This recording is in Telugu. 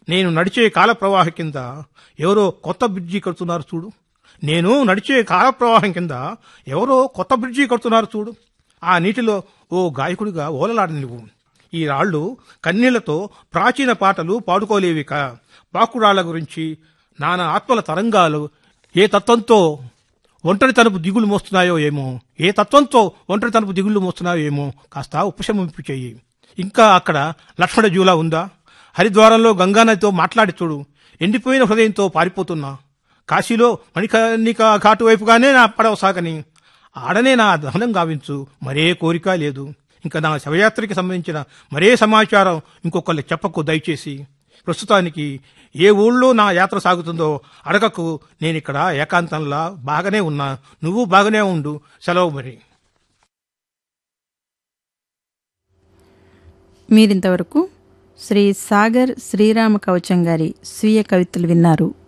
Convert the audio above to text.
నేను నడిచే కాల ప్రవాహం కింద ఎవరో కొత్త బ్రిడ్జి కడుతున్నారు చూడు నేను నడిచే కాల ప్రవాహం కింద ఎవరో కొత్త బ్రిడ్జి కడుతున్నారు చూడు ఆ నీటిలో ఓ గాయకుడిగా ఓలలాడ నువ్వు ఈ రాళ్ళు కన్నీళ్లతో ప్రాచీన పాటలు పాడుకోలేవిక పాకురాళ్ల గురించి నానా ఆత్మల తరంగాలు ఏ తత్వంతో ఒంటరి తనపు దిగులు మోస్తున్నాయో ఏమో ఏ తత్వంతో ఒంటరి తనపు దిగులు మోస్తున్నాయో ఏమో కాస్త ఉపశమింపు చెయ్యి ఇంకా అక్కడ లక్ష్మణ జూలా ఉందా హరిద్వారంలో గంగానదితో మాట్లాడి చూడు ఎండిపోయిన హృదయంతో పారిపోతున్నా కాశీలో మణికర్ణిక ఘాటు వైపుగానే నా పడవ సాగని ఆడనే నా దహనం గావించు మరే కోరిక లేదు ఇంకా నా శవయాత్రకి సంబంధించిన మరే సమాచారం ఇంకొకళ్ళు చెప్పకు దయచేసి ప్రస్తుతానికి ఏ ఊళ్ళో నా యాత్ర సాగుతుందో అడగకు నేనిక్కడ ఏకాంతంలా బాగానే ఉన్నా నువ్వు బాగానే ఉండు సెలవు మరి మీరింతవరకు శ్రీ సాగర్ శ్రీరామ కవచం గారి స్వీయ కవితలు విన్నారు